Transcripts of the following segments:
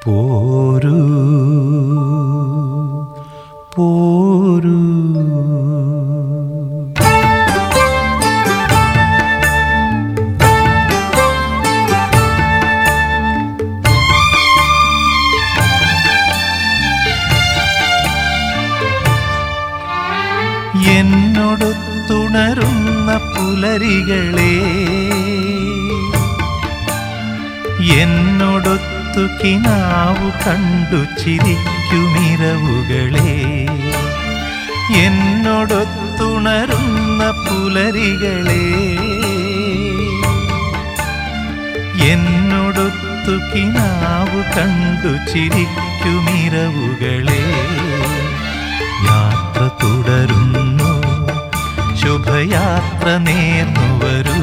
പോരൂ പോരൂ എന്നോടൊത്തുണരുന്ന പുലരികളെ എന്നോടൊത്തു കിനാവു കണ്ടു ചിരിക്കുമിരവുകളെ എന്നോടൊത്തുണരുന്ന പുലരികളെ എന്നോടൊത്തു കിനാവു കണ്ടു ചിരിക്കുമിരവുകളെ യാത്ര തുടരുന്നു ശുഭയാത്ര നേർന്നു വരൂ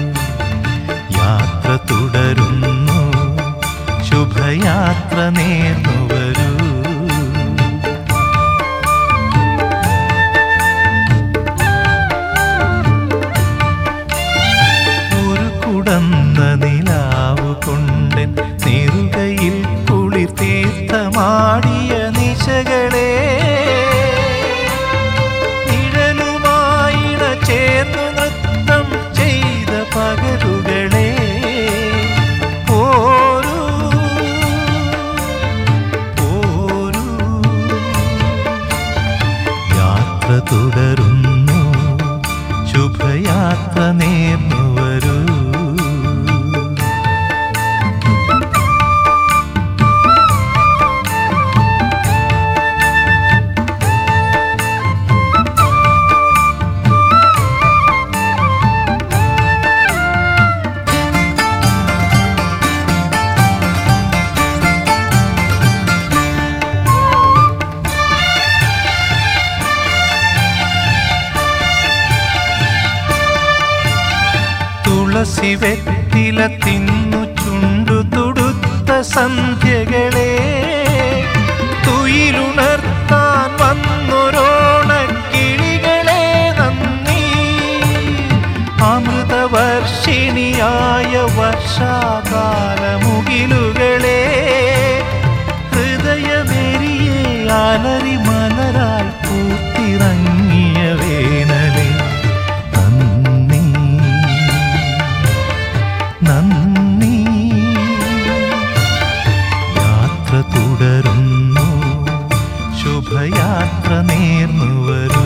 യാത്ര തുടരുന്നു ശുഭയാത്ര നേർന്നു വരൂ ഒരു കുടന്ന നിലാവു കൊണ്ടൻ നെറുകയിൽ കുളിർ തീർത്ഥമാടിയ നിശകളെ നിഴലുമായിണ ചേർന്നു നൃത്തം ചെയ്ത പകലുകളെ പോരൂ പോരൂ യാത്ര തുടരുന്നു ശുഭയാത്ര നേർന്നു വരൂ തുളസി വെറ്റില തിന്നു ചുണ്ടു തുടുത്ത സന്ധ്യകളെ തുയിലുണർത്താൻ വന്നൊരോണക്കിളികളെ നന്ദി അമൃതവർഷിണിയായ വർഷാകാലമുകിലുകളെ ഹൃദയമെരിയെ അലറി മലരായി പൂത്തിറങ്ങിയ വേനലെ നന്ദി നന്ദി യാത്ര തുടരുന്നു ശുഭയാത്ര നേർന്നു വരൂ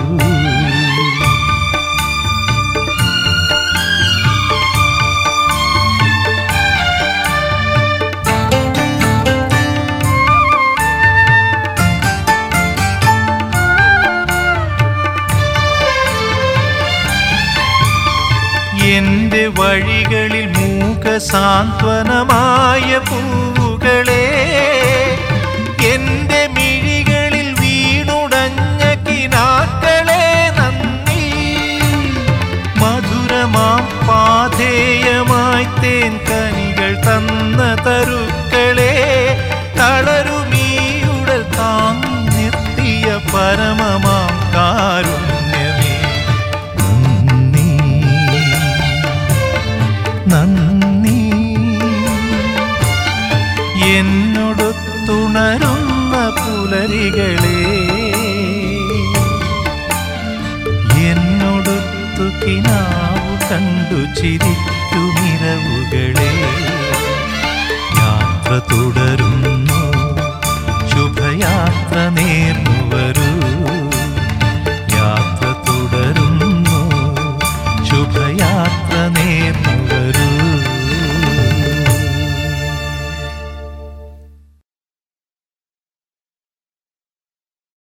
എന്റെ വഴികളിൽ മൂക സാന്ത്വനമായ പൂവുകളെ എന്റെ മിഴികളിൽ വീണുടഞ്ഞ കിനാക്കളെ നന്ദി മധുരമാം പാധേയമായി തേൻ കനികൾ തന്ന തരുക്കളെ തളരുമീയുടൽ താങ്ങി നിർത്തിയ പരമമാം കാരുണ്യമേ നന്ദി നന്ദി എന്നോടൊത്തുണരുന്ന പുലരികളെ എന്നോടൊത്തു കിനാവു കണ്ടു ചിരിക്കുമിരവുകളെ യാത്ര തുടരുന്നു